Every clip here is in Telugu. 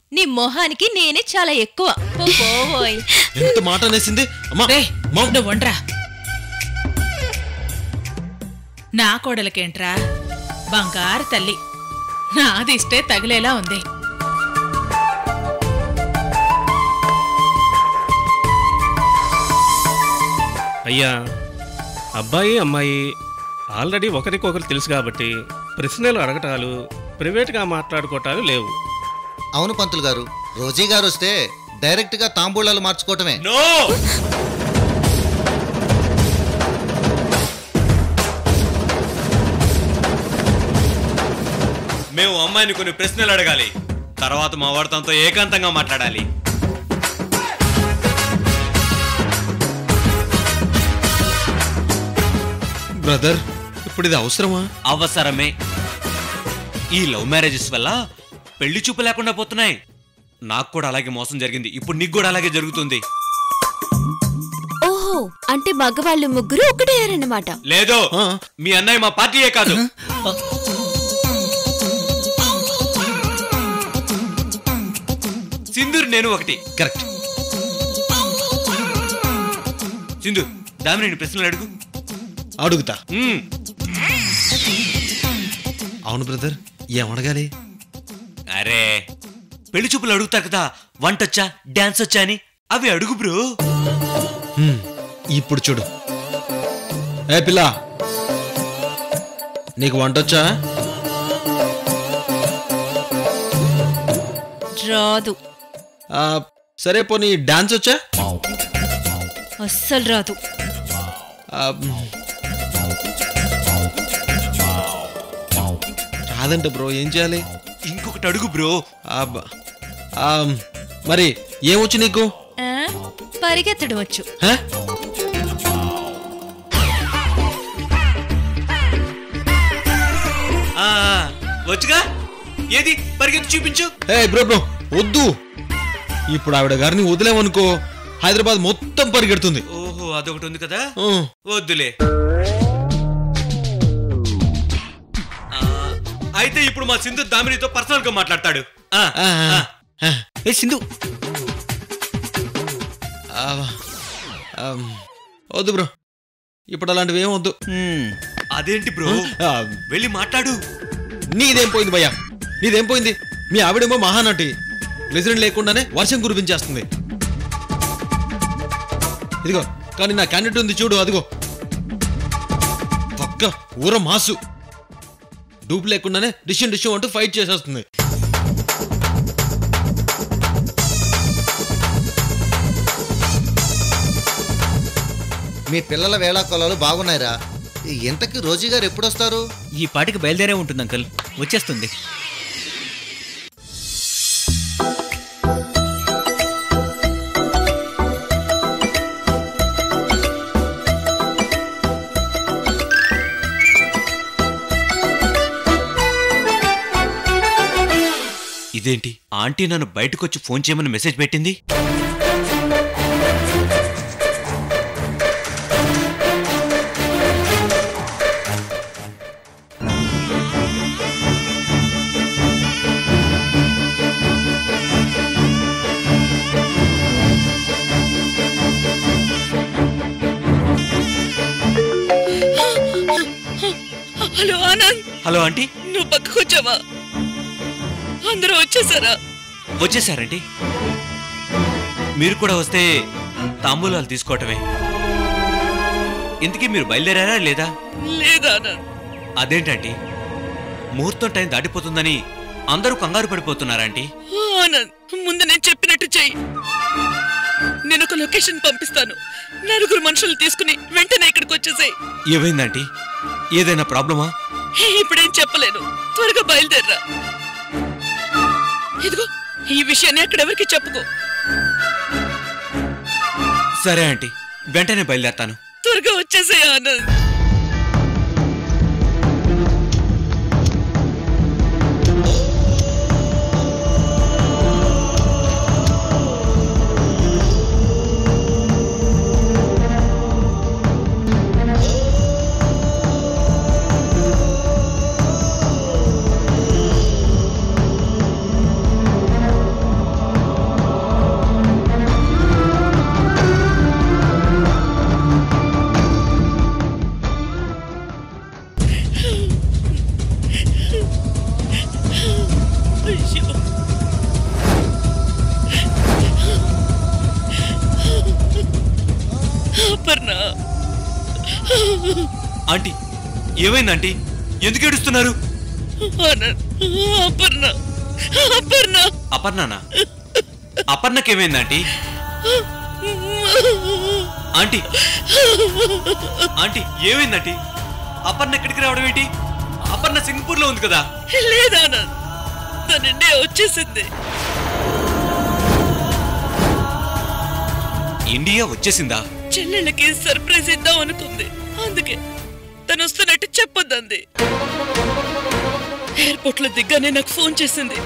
నీ మొహానికి నేనే చాలా ఎక్కువ పో పోవోయ్ ఎంత మాట అనేసింది అమ్మా రే అమ్మా. నువ్వు వండ్రా నా కోడలకేంట్రా బంగారు తల్లి నాది ఇష్టే తగిలేలా ఉంది అయ్యా అబ్బాయి అమ్మాయి ఆల్రెడీ ఒకరికొకరు తెలుసు కాబట్టి ప్రశ్నలు అడగటాలు ప్రైవేట్గా మాట్లాడుకోవటాలు లేవు అవును పంతులు గారు రోజీ గారు వస్తే డైరెక్ట్ గా తాంబూలాలు మార్చుకోవటమే నో మేము అమ్మాయిని కొన్ని ప్రశ్నలు అడగాలి తర్వాత మా వాడితో ఏకాంతంగా మాట్లాడాలి బ్రదర్ ఇప్పుడు ఇది అవసరమా అవసరమే ఈ లవ్ మ్యారేజెస్ వల్ల పెళ్లి చూపు లేకుండా పోతున్నాయి నాకు కూడా అలాగే మోసం జరిగింది ఇప్పుడు నీకు కూడా అలాగే జరుగుతుంది ఓహో అంటే మగవాళ్ళు ముగ్గురు ఒకటేయారన్నమాట లేదు ఆ. మీ అన్నయ్య మా పార్టీయే కాదు సింధూర్ నేను ఒకటి కరెక్ట్ సింధు దామిని ప్రశ్నలు అడుగు అడుగుతా మ్మ్. అవును బ్రదర్ ఏమడగాలి అరే పెళ్లి చూపులు అడుగుతారు కదా వంట వచ్చా డాన్స్ వచ్చా అని అవి అడుగు బ్రో హ్మ్, ఇప్పుడు చూడు ఏ పిల్ల నీకు వంటొచ్చా రాదు ఆ, సరే పోనీ డాన్స్ వచ్చా అస్సలు రాదు ఆ, మ్. రాదంట బ్రో ఏం చేయాలి ఇంకొకటి అడుగు బ్రో ఆ, బ- ఆ, మరి ఏమొచ్చు నీకు ఆ? పరిగెత్తడం వచ్చు హ? ఆ, వచ్చుగా ఏది పరిగెత్తి చూపించు ఏ బ్రో బ్రో వద్దు ఇప్పుడు ఆవిడ గారిని వదిలేమనుకో హైదరాబాద్ మొత్తం పరిగెడుతుంది ఓహో అదొకటి ఉంది కదా ఆ, వద్దులే ఆ, అయితే ఇప్పుడు మా సింధు దామినితో పర్సనల్ గా మాట్లాడతాడు ఆ, ఆ, ఆ. ఆ. ఏ సింధు ఆ, ఆ, వద్దు బ్రో ఇప్పుడు అలాంటివి ఏం వద్దు అదేంటి బ్రో ఆ, వెళ్ళి మాట్లాడు నీదేం పోయింది భయ్యా నీదేం పోయింది మీ ఆవిడేమో మహానటి ప్రెసిడెంట్ లేకుండానే వర్షం కురిపించేస్తుంది ఇదిగో కానీ నా క్యాండిడేట్ ఉంది చూడు అదిగో పక్క ఊర మాసు డూప్ లేకుండానే డిషన్ డిషన్ అంటూ ఫైట్ చేసేస్తుంది మీ పిల్లల వేళాకొలాలు బాగున్నాయిరా ఇంతకీ రోజీ గారు ఎప్పుడు వస్తారు ఈ పాటికి బయలుదేరే ఉంటుంది అంకుల్ వచ్చేస్తుంది ఇదేంటి ఆంటీ నన్ను బయటకు వచ్చి ఫోన్ చేయమని మెసేజ్ పెట్టింది హలో ఆనంద్ హలో ఆంటీ నువ్వు పక్కకు వచ్చావా అందరూ వచ్చేసారా వచ్చేసారండి మీరు కూడా వస్తే తాంబూలాలు తీసుకోవటమే ఇంతకీ మీరు బయలుదేరారా లేదా లేదా ఆనంద్ అదేంటండి ముహూర్తం టైం దాటిపోతుందని అందరూ కంగారు పడిపోతున్నారంటీ ఆనంద్ ముందు నేను చెప్పినట్టు చెయ్యి నేను ఒక లొకేషన్ పంపిస్తాను నలుగురు మనుషులు తీసుకుని వెంటనే ఇక్కడికి వచ్చేసాయి ఏమైందంటీ ఏదైనా ప్రాబ్లమా ఇప్పుడేం చెప్పలేను త్వరగా బయలుదేరరా ఇదిగో ఈ విషయాన్ని అక్కడెవరికి చెప్పుకో సరే ఆంటీ వెంటనే బయలుదేరతాను త్వరగా వచ్చేసాయి ఆనంద్ అయ్యో అపర్ణ ఆంటీ ఏమైంది ఆంటీ ఎందుకు ఏడుస్తున్నారు ఆనంద్ అపర్ణ అపర్ణ అపర్ణనా అపర్ణకేమైంది ఆంటీ ఆంటీ ఆంటీ ఏమైంది ఆంటీ అపర్ణ ఎక్కడికి రావడం ఏంటి అపర్ణ సింగపూర్ లో ఉంది కదా లేదానంద్ తన ఇండియా వచ్చేసింది ఇండియా వచ్చేసిందా చెల్లెళ్ళకి సర్ప్రైజ్ ఇద్దాం అనుకుంది అందుకే తను వస్తున్నట్టు చెప్పొద్దంది ఎయిర్పోర్ట్ లో దిగ్గానే నాకు ఫోన్ చేసింది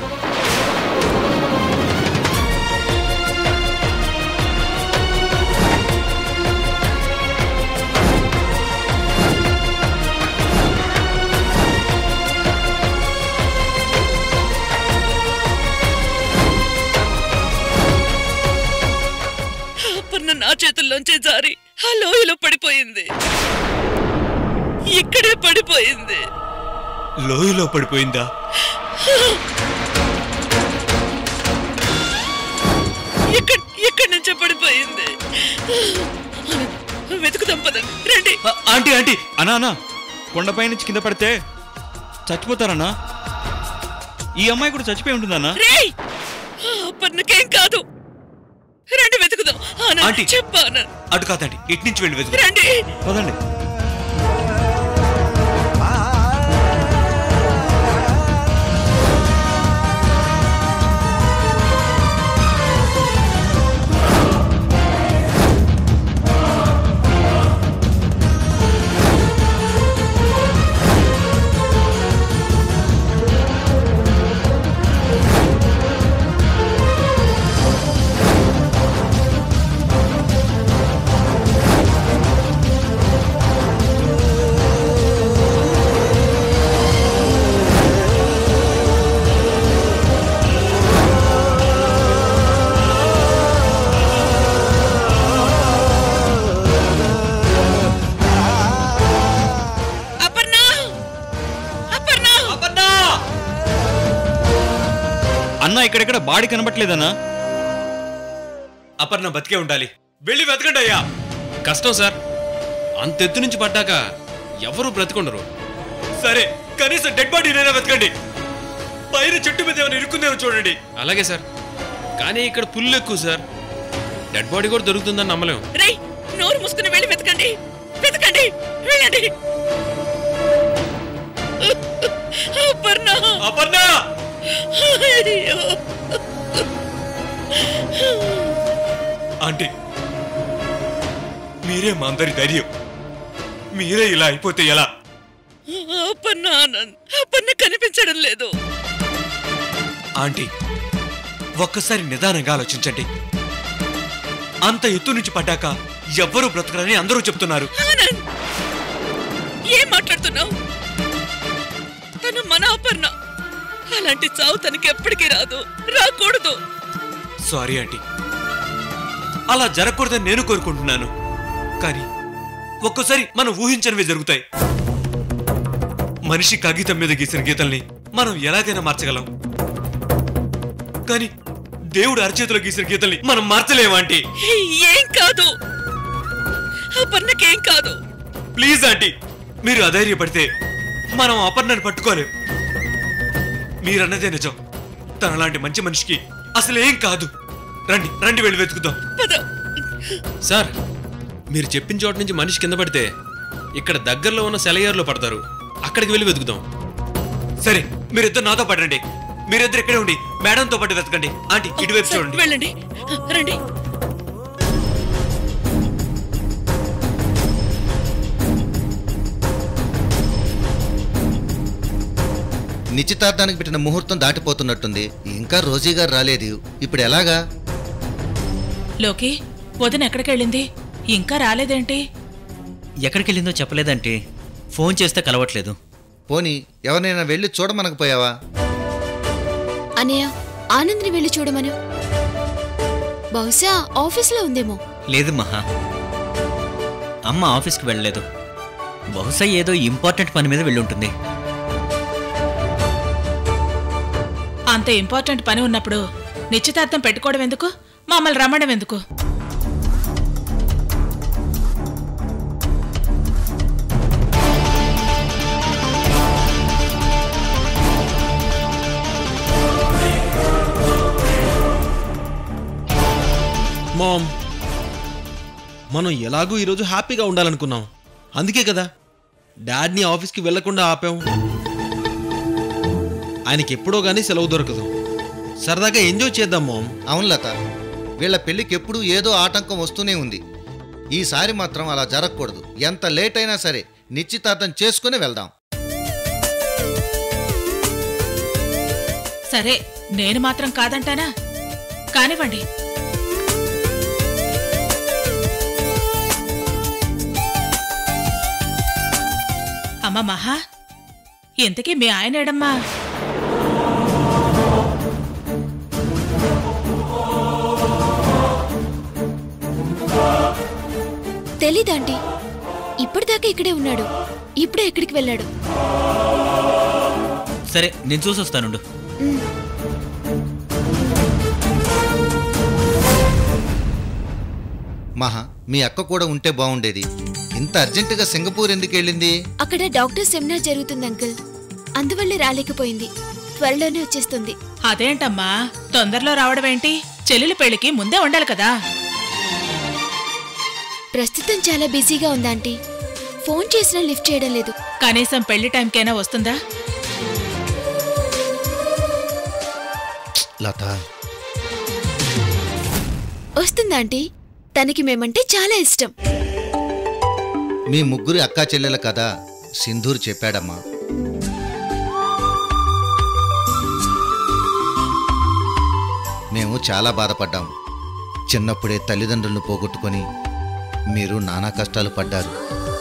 అపర్ణ నా చేతుల్లోంచే జారి ఆ లోయలో పడిపోయింది ఇక్కడే పడిపోయింది లోయలో పడిపోయిందా ఇక్కడ ఇక్కడి నుంచే పడిపోయింది వెతుకుదాం పదండి రండి ఆ, ఆంటీ ఆంటీ అన్నా అన్నా కొండపై నుంచి కింద పడితే చచ్చిపోతారన్నా ఈ అమ్మాయి కూడా చచ్చిపోయి ఉంటుందన్నా రేయ్ అప్పన్నకేం కాదు రండి వెతుకుదాం ఆంటీ. ఆనంద్ చెప్పాను అటు కాదండి ఇటు నుంచి వెళ్ళి వెతుకు రండి పదండి అపర్ణ అపర్ణ అపర్ణ అన్న ఇక్కడెక్కడ బాడీ కనబట్లేదన్నా అపర్ణ బతికే ఉండాలి వెళ్ళి వెతకండి అయ్యా కష్టం సార్ అంత ఎత్తు నుంచి పడ్డాక ఎవరు బ్రతికుండరు సరే కనీసం డెడ్ బాడీనైనా వెతకండి పైన చెట్టు మీద ఏమైనా ఇరుక్కుందేమో చూడండి అలాగే సార్ కానీ ఇక్కడ పుల్లు ఎక్కువ సార్ డెడ్ బాడీ కూడా దొరుకుతుందని నమ్మలేం రేయ్ నోరు మూసుకుని వెళ్ళి వెతకండి వెతకండి వెళ్ళండి అపర్ణ అపర్ణ అయ్యో ఆంటీ మీరే మా అందరి ధైర్యం మీరే ఇలా అయిపోతే ఎలా అపర్ణ ఆనంద్ అపర్ణ కనిపించడం లేదు ఆంటీ ఒక్కసారి నిదానంగా ఆలోచించండి అంత ఎత్తు నుంచి పడ్డాక ఎవ్వరూ బ్రతకరని అందరూ చెప్తున్నారు ఆనంద్ ఏం మాట్లాడుతున్నావు తను మన అపర్ణ అలాంటి చావు తనకి ఎప్పటికీ రాదు రాకూడదు సారీ ఆంటీ అలా జరగకూడదని నేను కోరుకుంటున్నాను కానీ ఒక్కోసారి మనం ఊహించనివి జరుగుతాయి మనిషి కాగితం మీద గీసిన గీతల్ని మనం ఎలాగైనా మార్చగలం కానీ దేవుడు అరచేతిలో గీసిన గీతల్ని మనం మార్చలేము ఆంటీ ఏం కాదు అపర్ణకేం కాదు ప్లీజ్ ఆంటీ మీరు అధైర్యపడితే మనం అపర్ణని పట్టుకోలేం మీరన్నదే నిజం తనలాంటి మంచి మనిషికి అసలు ఏం కాదు రండి రండి వెళ్ళి వెతుకుదాం పద సార్ మీరు చెప్పిన చోట నుంచి మనిషి కింద పడితే ఇక్కడ దగ్గరలో ఉన్న సెలయేరులో పడతారు అక్కడికి వెళ్ళి వెతుకుదాం సరే మీరిద్దరు నాతో పడండి మీరిద్దరు ఇక్కడే ఉండి మేడంతో పాటు వెతకండి ఆంటీ ఇటువైపు సరే, చూడండి వెళ్ళండి రండి నిశ్చితార్థానికి పెట్టిన ముహూర్తం దాటిపోతున్నట్టుంది ఇంకా రోజీ గారు రాలేదు ఇప్పుడు ఎలాగా లోకి వదిన ఎక్కడికి వెళ్ళింది ఇంకా రాలేదేంటి ఎక్కడికి వెళ్ళిందో చెప్పలేదంటే ఫోన్ చేస్తే కలవట్లేదు పోనీ ఎవరినైనా వెళ్ళి చూడమనకపోయావా అనయ్య ఆనంద్ని వెళ్ళి చూడమను బహుశా ఆఫీస్లో ఉందేమో లేదు మహా అమ్మ ఆఫీస్కి వెళ్ళలేదు బహుశా ఏదో ఇంపార్టెంట్ పని మీద వెళ్ళి ఉంటుంది అంత ఇంపార్టెంట్ పని ఉన్నప్పుడు నిశ్చితార్థం పెట్టుకోవడం ఎందుకు మమ్మల్ని రమ్మడం ఎందుకు మామ్ మనం ఎలాగూ ఈరోజు హ్యాపీగా ఉండాలనుకున్నాం అందుకే కదా డాడ్ని ఆఫీస్కి వెళ్లకుండా ఆపాం ఆయనకి ఎప్పుడో కానీ సెలవు దొరకదు సరదాగా ఎంజాయ్ చేద్దాం మామ్ అవును లత వీళ్ళ పెళ్ళికి ఎప్పుడూ ఏదో ఆటంకం వస్తూనే ఉంది ఈసారి మాత్రం అలా జరగకూడదు ఎంత లేట్ అయినా సరే నిశ్చితార్థం చేసుకుని వెళ్దాం సరే నేను మాత్రం కాదంటానా కానివ్వండి అమ్మ మహా ఇంతకీ మీ ఆయన ఏడమ్మా తెలీదాంటీ ఇప్పటిదాకా ఇక్కడే ఉన్నాడు ఇప్పుడే ఎక్కడికి వెళ్ళాడు సరే నేను చూసి వస్తానుండు ఉమ్. మహా మీ అక్క కూడా ఉంటే బాగుండేది ఇంత అర్జెంటుగా సింగపూర్ ఎందుకు వెళ్ళింది అక్కడ డాక్టర్ సెమినార్ జరుగుతుంది అంకుల్ అందువల్లే రాలేకపోయింది త్వరలోనే వచ్చేస్తుంది అదేంటమ్మా తొందరలో రావడం ఏంటి చెల్లెలి పెళ్లికి ముందే ఉండాలి కదా ప్రస్తుతం చాలా బిజీగా ఉందాంటీ ఫోన్ చేసినా లిఫ్ట్ చేయడం లేదు కనీసం పెళ్లి టైంకైనా వస్తుందా లత వస్తుందాంటీ తనకి మేమంటే చాలా ఇష్టం మీ ముగ్గురి అక్కా చెల్లెల కథ సింధూర్ చెప్పాడమ్మా మేము చాలా బాధపడ్డాం చిన్నప్పుడే తల్లిదండ్రులను పోగొట్టుకొని మీరు నానా కష్టాలు పడ్డారు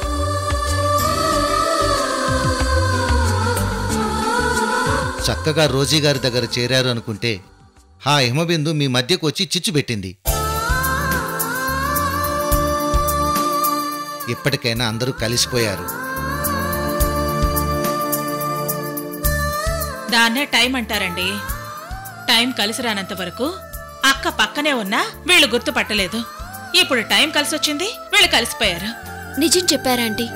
చక్కగా రోజీ గారి దగ్గర చేరారు అనుకుంటే ఆ హిమబిందు మీ మధ్యకు వచ్చి చిచ్చు పెట్టింది ఇప్పటికైనా అందరూ కలిసిపోయారు దాన్నే టైం అంటారండి టైం కలిసి రానంత వరకు అక్క పక్కనే ఉన్నా వీళ్ళు గుర్తుపట్టలేదు ఇప్పుడు టైం కలిసొచ్చింది వీళ్ళు కలిసిపోయారు నిజం చెప్పారా ఆంటీ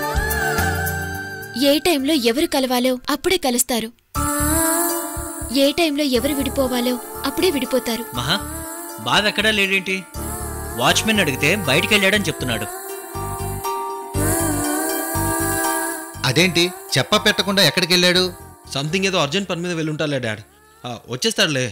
ఏ టైంలో ఎవరు కలవాలో అప్పుడే కలుస్తారు ఏ టైంలో ఎవరు విడిపోవాలో అప్పుడే విడిపోతారు మహా బావ ఎక్కడా లేడేంటి వాచ్మెన్ అడిగితే బయటికి వెళ్ళాడని చెప్తున్నాడు అదేంటి చెప్ప పెట్టకుండా ఎక్కడికి వెళ్ళాడు సంథింగ్ ఏదో అర్జెంట్ పని మీద వెళ్ళుంటాలే డాడ్ ఆ, వచ్చేస్తాడులే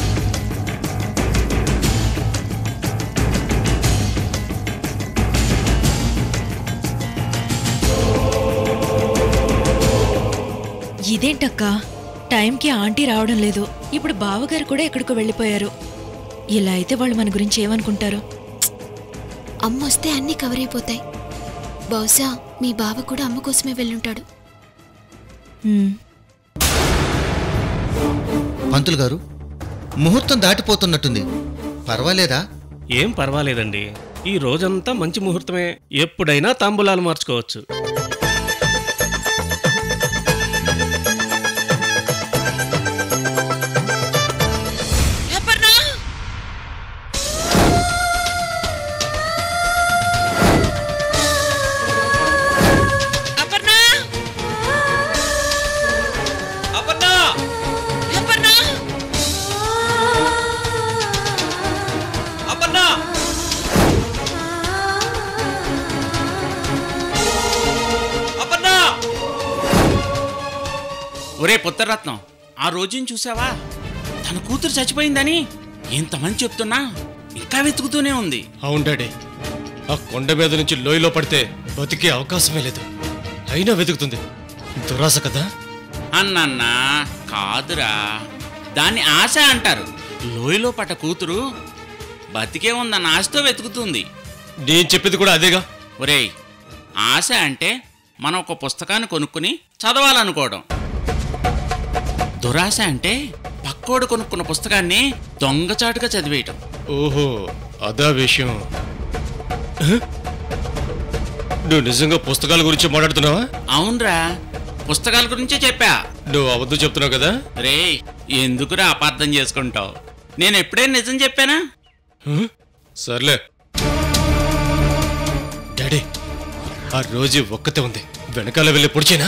ఇదేంటక్క టైంకి ఆంటీ రావడం లేదు ఇప్పుడు బావగారు కూడా ఎక్కడికో వెళ్ళిపోయారు ఇలా అయితే వాళ్ళు మన గురించి ఏమనుకుంటారు అమ్మొస్తే అన్నీ కవర్ అయిపోతాయి బహుశా మీ బావ కూడా అమ్మ కోసమే వెళ్ళుంటాడు హ్మ్. పంతులు గారు ముహూర్తం దాటిపోతున్నట్టుంది పర్వాలేదా ఏం పర్వాలేదండి ఈ రోజంతా మంచి ముహూర్తమే ఎప్పుడైనా తాంబూలాలు మార్చుకోవచ్చు అపర్ణ అపర్ణ అపర్ణ అపర్ణ అపర్ణ అపర్ణ ఒరే పుత్రరత్నం ఆ రోజుని చూసావా తన కూతురు చచ్చిపోయిందని ఎంతమంది చెప్తున్నా ఇంకా వెతుకుతూనే ఉంది అవును డాడీ ఆ కొండ మీద నుంచి లోయలో పడితే బతికే అవకాశమే లేదు అయినా వెతుకుతుంది దురాశ కదా అన్నన్నా కాదురా దాన్ని ఆశ అంటారు లోయలో పడ్డ కూతురు బతికే ఉందన్న ఆశతో వెతుకుతుంది నేను చెప్పేది కూడా అదేగా ఒరేయ్ ఆశ అంటే మనం ఒక పుస్తకాన్ని కొనుక్కుని చదవాలనుకోవడం దురాశ అంటే పక్కోడు కొనుక్కున్న పుస్తకాన్ని దొంగచాటుగా చదివేయటం ఓహో అదా విషయం హ? నువ్వు నిజంగా పుస్తకాల గురించి మాట్లాడుతున్నావా అవునరా పుస్తకాల గురించే చెప్పా నువ్వు అబద్ధం చెప్తున్నావు కదా రే ఎందుకురా అపార్థం చేసుకుంటావు నేను ఎప్పుడైనా నిజం చెప్పానా హ్మ్? సర్లే డాడీ ఆ రోజు ఒక్కతే ఉంది వెనకాల వెళ్ళి పొడిచేనా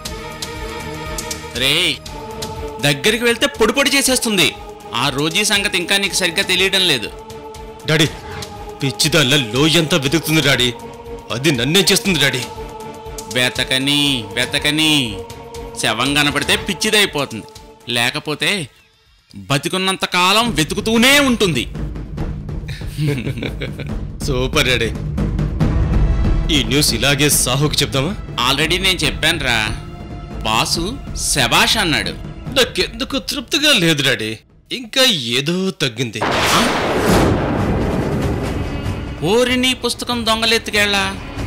రే దగ్గరికి వెళ్తే పొడి పొడి చేసేస్తుంది ఆ రోజీ సంగతి ఇంకా నీకు సరిగ్గా తెలియడం లేదు డాడీ పిచ్చిదాల్ల లోయంతా వెతుకుతుంది డాడీ అది నన్నేం చేస్తుంది డాడీ వెతకని వెతకని శవం కనపడితే పిచ్చిదైపోతుంది లేకపోతే బతికున్నంత కాలం వెతుకుతూనే ఉంటుంది సూపర్ డాడీ ఈ న్యూస్ ఇలాగే సాహుకి చెప్దామా ఆల్రెడీ నేను చెప్పానురా బాసు శబాష్ అన్నాడు నాకెందుకు తృప్తిగా లేదు డాడీ ఇంకా ఏదో తగ్గింది ఓరిని పుస్తకం దొంగలెత్తుకెళ్ళా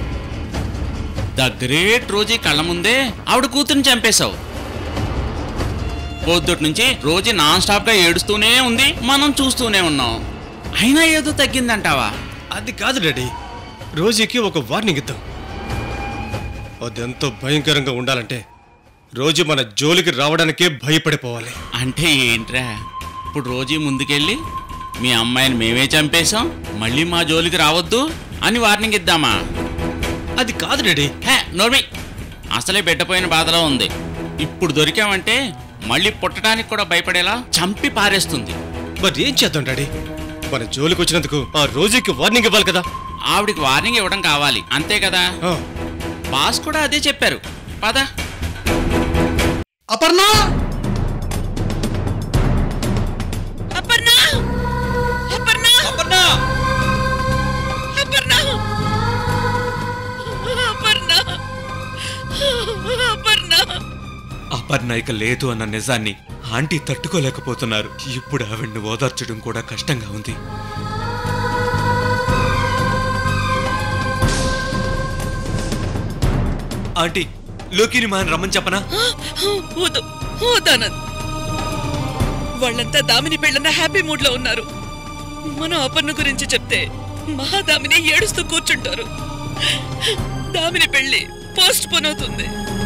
ద గ్రేట్ రోజీ కళ్ళ ముందే ఆవిడ కూతురుని చంపేశావు పొద్దుటి నుంచి రోజీ నాన్ స్టాప్ గా ఏడుస్తూనే ఉంది మనం చూస్తూనే ఉన్నాం అయినా ఏదో తగ్గిందంటావా అది కాదు డాడీ రోజుకి ఒక వార్నింగ్ ఇద్దాం అదెంతో భయంకరంగా ఉండాలంటే రోజు మన జోలికి రావడానికే భయపడిపోవాలి అంటే ఏంట్రా ఇప్పుడు రోజీ ముందుకెళ్ళి మీ అమ్మాయిని మేమే చంపేశాం మళ్ళీ మా జోలికి రావద్దు అని వార్నింగ్ ఇద్దామా అది కాదు డాడీ హే నోర్మి అసలే బిడ్డపోయిన బాధలో ఉంది ఇప్పుడు దొరికామంటే మళ్ళీ పుట్టడానికి కూడా భయపడేలా చంపి పారేస్తుంది మరి ఏం చేద్దాం డాడీ మన జోలికి వచ్చినందుకు ఆ రోజుకి వార్నింగ్ ఇవ్వాలి కదా ఆవిడికి వార్నింగ్ ఇవ్వడం కావాలి అంతే కదా ఆ, బాస్ కూడా అదే చెప్పారు పద అపర్ణ అపర్ణ అపర్ణ అపర్ణ అపర్ణ అపర్ణ అపర్ణ అపర్ణ ఇక లేదు అన్న నిజాన్ని ఆంటీ తట్టుకోలేకపోతున్నారు ఇప్పుడు ఆవిడ్ని ఓదార్చడం కూడా కష్టంగా ఉంది ఆంటీ లోకిని మాని రమ్మని చెప్పనా వద్దు వద్దానంద్ వాళ్ళంతా దామిని పెళ్ళన్న హ్యాపీ మూడ్ లో ఉన్నారు మనం అపర్ణ గురించి చెప్తే మహాదామిని ఏడుస్తూ కూర్చుంటారు దామిని పెళ్లి పోస్ట్ పోన్ అవుతుంది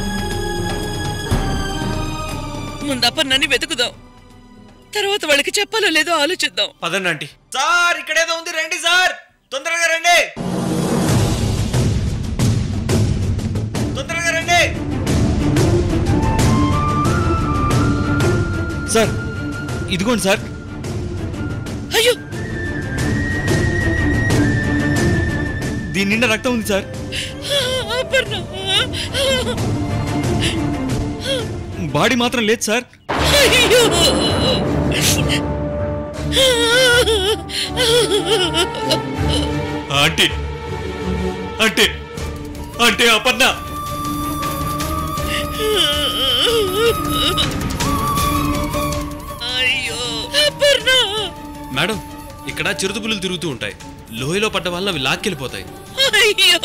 ముందు అపర్ణని వెతుకుదాం తర్వాత వాళ్ళకి చెప్పాలో లేదో ఆలోచిద్దాం పదండి ఆంటీ సార్ ఇక్కడేదో ఉంది రండి సార్ తొందరగా రండి తొందరగా రండి సార్ ఇదిగోండి సార్ అయ్యో దీని నిండా రక్తం ఉంది సార్ అపర్ణ బాడీ మాత్రం లేదు సార్ అయ్యో ఆంటీ అంటే అంటే అపర్ణ అయ్యో అపర్ణ మేడం ఇక్కడ చిరుతుపులు తిరుగుతూ ఉంటాయి లోయలో పడ్డ వల్ల అవి లాక్కెళ్ళిపోతాయి అయ్యో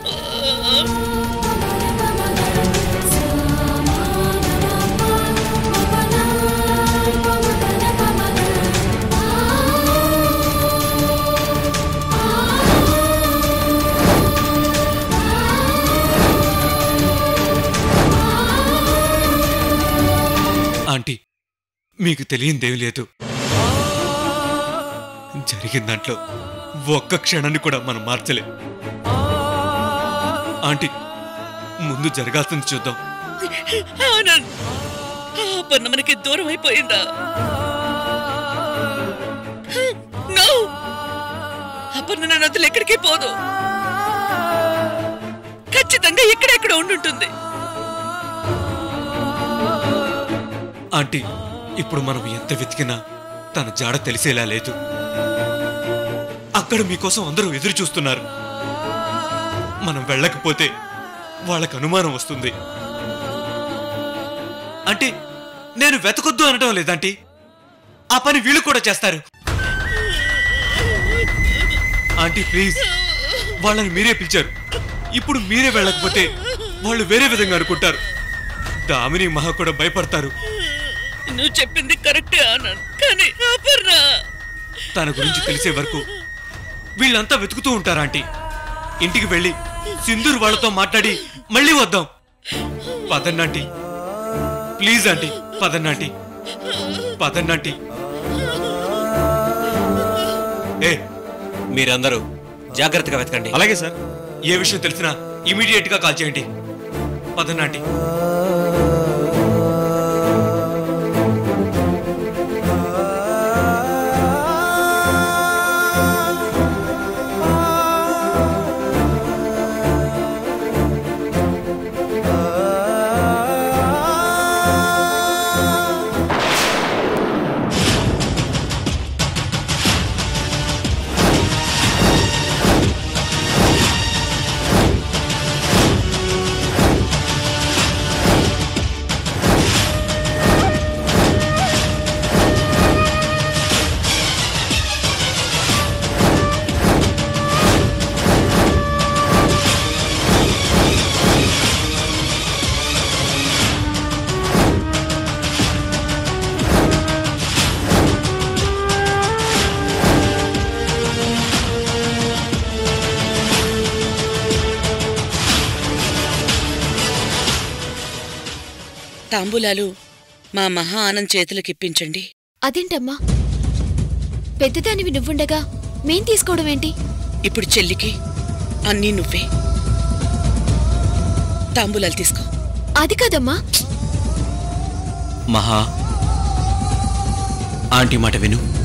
ఆంటీ మీకు తెలియందేం లేదు జరిగిన దాంట్లో ఒక్క క్షణాన్ని కూడా మనం మార్చలే ఆంటీ ముందు జరగాల్సింది చూద్దాం ఆనంద్ అపర్ణ మనకి దూరం అయిపోయిందా నో అపర్ణ నన్ను వదిలి ఎక్కడికి పోదు ఖచ్చితంగా ఎక్కడెక్కడ ఉండుంటుంది ఆంటీ ఇప్పుడు మనం ఎంత వెతికినా తన జాడ తెలిసేలా లేదు అక్కడ మీకోసం అందరూ ఎదురు చూస్తున్నారు మనం వెళ్ళకపోతే వాళ్ళకు అనుమానం వస్తుంది అంటే నేను వెతకొద్దు అనడం లేదంటీ ఆ పని వీళ్ళు కూడా చేస్తారు ఆంటీ ప్లీజ్ వాళ్ళని మీరే పిలిచారు ఇప్పుడు మీరే వెళ్ళకపోతే వాళ్ళు వేరే విధంగా అనుకుంటారు దామిని మహా కూడా భయపడతారు నువ్వు చెప్పింది కరెక్టే ఆనంద్ కానీ అపర్ణ తన గురించి తెలిసే వరకు వీళ్ళంతా వెతుకుతూ ఉంటారు ఆంటీ ఇంటికి వెళ్ళి సింధూర్ వాళ్ళతో మాట్లాడి మళ్ళీ వద్దాం పదండి ఆంటీ ప్లీజ్ ఆంటీ పదండి ఆంటీ పదండి ఆంటీ ఏ మీరందరూ జాగ్రత్తగా వెతకండి అలాగే సార్ ఏ విషయం తెలిసినా ఇమీడియట్ గా కాల్ చేయండి పదండి ఆంటీ తాంబూలాలు మా మహా ఆనంద్ చేతులకిప్పించండి అదేంటమ్మా పెద్దదానివి నువ్వుండగా మేం తీసుకోవడం ఏంటి ఇప్పుడు చెల్లికి అన్నీ నువ్వే తాంబూలాలు తీసుకో అది కాదమ్మా మహా ఆంటీ మాట విను